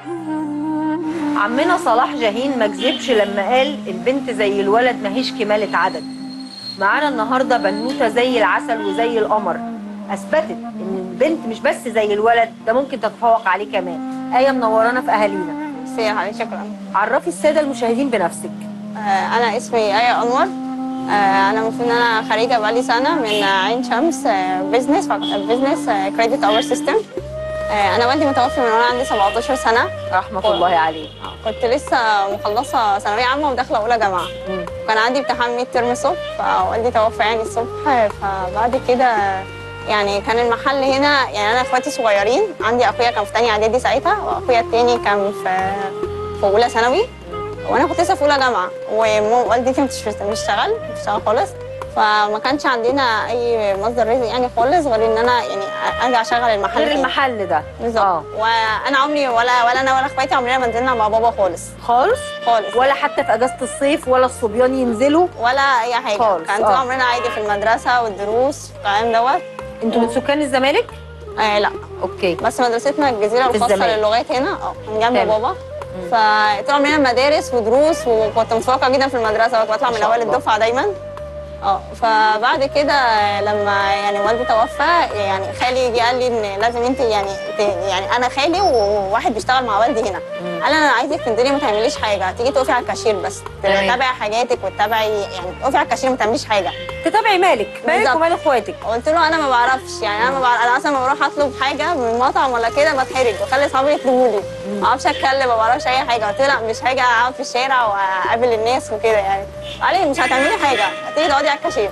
عمنا صلاح جاهين ما كذبش لما قال البنت زي الولد ماهيش كمالة عدد معانا النهارده بنوته زي العسل وزي القمر اثبتت ان البنت مش بس زي الولد ده ممكن تتفوق عليه كمان ايه منورانا في اهالينا ميرسي يا حبيبي شكرا عرفي الساده المشاهدين بنفسك آه، انا اسمي ايه انور آه، انا المفروض ان انا خريجه بقالي سنه من عين شمس بزنس بزنس كريدت اور سيستم انا والدي متوفي من وانا عندي 17 سنه رحمه الله عليه كنت لسه مخلصه ثانويه عامه وداخله اولى جامعه مم. كان عندي امتحان ميد ترم الصبح فوالدي توفى يعني الصبح فبعد كده يعني كان المحل هنا يعني انا اخواتي صغيرين عندي اخويا كان في تانية اعدادي ساعتها واخويا التاني كان في في اولى ثانوي وانا كنت لسه في اولى جامعه ووالدتي مش بتشتغل مش بتشتغل خالص فما كانش عندنا اي مصدر رزق يعني خالص غير ان انا يعني ارجع اشغل المحل غير تاني. المحل ده بالظبط آه. وانا عمري ولا ولا انا ولا اخواتي عمرنا ما نزلنا مع بابا خالص خالص خالص ولا حتى في اجازه الصيف ولا الصبيان ينزلوا ولا اي حاجه خالص، كان آه. طول عمرنا عادي في المدرسه والدروس والكلام دوت انتوا من سكان الزمالك آه لا اوكي بس مدرستنا الجزيره في الخاصه الزمالك. للغات هنا اه من جنب تمام. بابا فطول عمرنا مدارس ودروس وكنت متفوقه جدا في المدرسه وكنت بطلع ما من شاء اوائل الله. الدفعه دايما اه فبعد كده لما يعني والدي توفى يعني خالي جه قال لي ان لازم انت يعني ت- يعني انا خالي وواحد بيشتغل مع والدي هنا قال انا عايزك تنزلي ما تعمليش حاجه تيجي تقفي على الكاشير بس تمام. تتابعي حاجاتك وتتابعي يعني تقفي على الكاشير ما تعمليش حاجه تتابعي مالك مالك بالظبط. ومال اخواتك قلت له انا ما بعرفش يعني انا ما بعرف انا مثلا لما بروح اطلب حاجه من مطعم ولا كده بتحرج واخلي اصحابي يطلبوا لي ما اعرفش اتكلم ما بعرفش اي حاجه قلت له لا مش هاجي اقعد في الشارع واقابل الناس وكده يعني قال لي مش هتعملي حاجه هتيجي تقعدي على الكاشير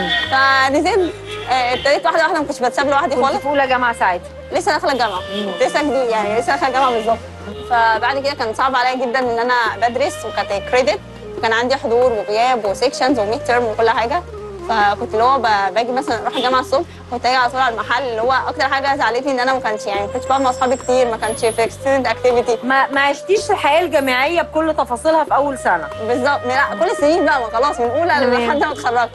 فنزلت آه، ابتديت واحده واحده ما كنتش بتساب لوحدي كنت خالص في اولى جامعه ساعتها لسه داخله الجامعه كنت لسه جديد يعني لسه داخله الجامعه بالظبط فبعد كده كان صعب عليا جدا ان انا بدرس وكانت كريدت وكان عندي حضور وغياب وسيكشنز وميد ترم وكل حاجه فكنت اللي هو ب- باجي مثلا اروح الجامعه الصبح كنت اجي على طول على المحل اللي هو اكتر حاجه زعلتني ان انا ما كانش يعني ما كنتش بقعد مع اصحابي كتير ما كانش في ستودنت اكتيفيتي ما ما عشتيش الحياه الجامعيه بكل تفاصيلها في اول سنه بالظبط لا كل السنين بقى ما خلاص من اولى تمام. لحد ما اتخرجت